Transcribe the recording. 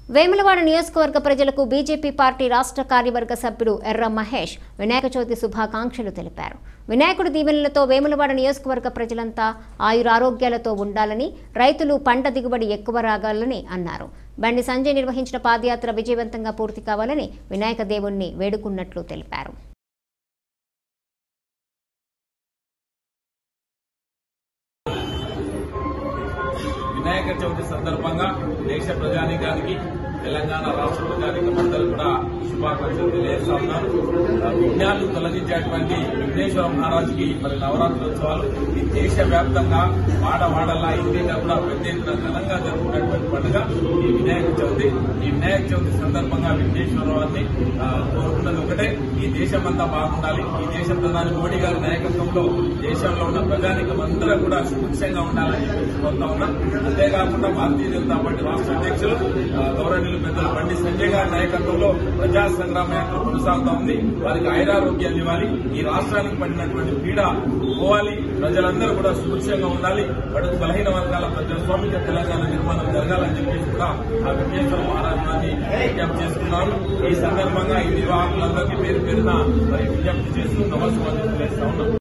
వేములవాడ నియోజకవర్గ ప్రజలకు BJP party రాష్ట్ర కార్యవర్గ సభ్యుడు ఎర్ర మహేష్ వినాయక చవితి శుభాకాంక్షలు తెలిపారు వినాయకుడి దీవెనలతో వేములవాడ నియోజకవర్గ ప్రజలంతా ఆయురారోగ్యాలతో ఉండాలని రైతులు పంట దిగుబడి ఎక్కువ రాగాలని అన్నారు బండి సంజయ్ నిర్వహించిన పాదయాత్ర విజయవంతంగా పూర్తి కావాలని వినాయక దేవుణ్ణి వేడుకున్నట్లు తెలిపారు వినాయక చవితి సందర్భంగా దేశ ప్రజానీకానికి తెలంగాణ రాష్ట్ర ప్రజానీకమందరూ కూడా శుభాకాంక్షలు తెలియజేస్తా ఉన్నారు ఆ విఘ్నాలు తొలగించేటువంటి విఘ్నేశ్వర మహారాజుకి మరి నవరాత్రోత్సవాలు ఈ దేశ వ్యాప్తంగా వాడ వాడల్లా ఇంటిగా కూడా పెద్ద ఎత్తున ఘనంగా జరుపుకునేటువంటి పండుగ ఈ వినాయక చవితి ఈ వినాయక చవితి సందర్భంగా విఘ్నేశ్వరరావుని కోరుకున్నది ఒకటే ఈ దేశం అంతా బాగుండాలి ఈ దేశ ప్రధాని మోడీ గారి నాయకత్వంలో దేశంలో ఉన్న ప్రజానికం అందరూ కూడా సుభిక్షంగా ఉండాలని చెప్పి కోరుతా ఉన్నాం అంతేకాకుండా భారతీయ జనతా పార్టీ రాష్ట్ర అధ్యక్షులు ఆ, గౌరవనీయులు పెద్దలు బండి సంజయ్ గారి నాయకత్వంలో ప్రజా సంగ్రామ యాత్ర కొనసాగుతా ఉంది వారికి ఐరారోగ్యాలు ఇవ్వాలి ఈ రాష్ట్రానికి పడినటువంటి పీడ పోవాలి ప్రజలందరూ కూడా సుభిక్షంగా ఉండాలి బడుగు బలహీన వర్గాల ప్రజాస్వామిక తెలంగాణ నిర్మాణం జరగాలని చెప్పేసి కూడా ఆ విఘ్నేశ్వర మహారాజుని విజ్ఞప్తి చేస్తున్నారు ఈ సందర్భంగా ఈ నిర్వాహకులందరికీ పేరు పేరున మరి విజ్ఞప్తి చేస్తూ నమస్కారం చేస్తా ఉన్నాం